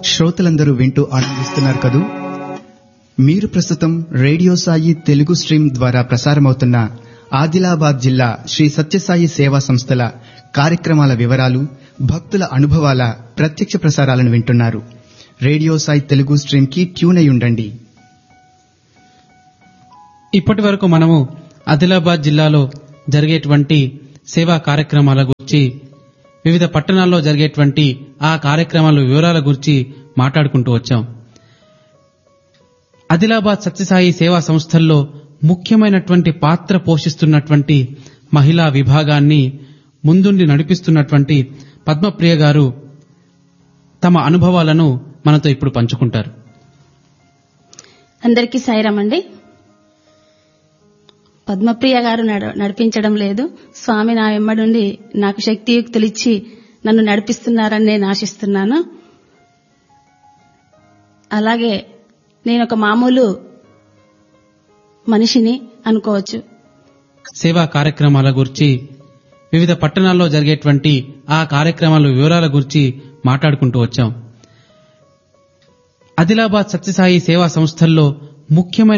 శ్రోతలందరూ వింటూ ఆనందిస్తున్నారు కదూ మీరు ప్రస్తుతం రేడియో సాయి తెలుగు స్ట్రీమ్ ద్వారా ప్రసారమవుతున్న ఆదిలాబాద్ జిల్లా శ్రీ సత్యసాయి సేవా సంస్థల కార్యక్రమాల వివరాలు భక్తుల అనుభవాల ప్రత్యక్ష ప్రసారాలను వింటున్నారు రేడియో సాయి తెలుగు స్ట్రీమ్ కి ట్యూన్ అయి ఉండండి ఇప్పటి వరకు మనము ఆదిలాబాద్ జిల్లాలో జరిగేటువంటి సేవా కార్యక్రమాల గురించి వివిధ పట్టణాల్లో జరిగేటువంటి ఆ కార్యక్రమాల వివరాల గురించి మాట్లాడుకుంటూ వచ్చాం ఆదిలాబాద్ సత్యసాయి సేవా సంస్థల్లో ముఖ్యమైనటువంటి పాత్ర పోషిస్తున్నటువంటి మహిళా విభాగాన్ని ముందుండి నడిపిస్తున్నటువంటి పద్మప్రియ గారు తమ అనుభవాలను మనతో ఇప్పుడు పంచుకుంటారు అందరికీ సాయిరామ్ అండి పద్మప్రియ గారు నడ- నడిపించడం లేదు స్వామి నా వెంబడుండి నాకు శక్తియుక్తులు ఇచ్చి నన్ను నడిపిస్తున్నారని నేను ఆశిస్తున్నాను అలాగే నేను ఒక మామూలు మనిషిని అనుకోవచ్చు సేవా కార్యక్రమాల గురించి వివిధ పట్టణాల్లో జరిగేటువంటి ఆ కార్యక్రమాల వివరాల గురించి మాట్లాడుకుంటూ వచ్చాం ఆదిలాబాద్ సత్యసాయి సేవా సంస్థల్లో ముఖ్యమైన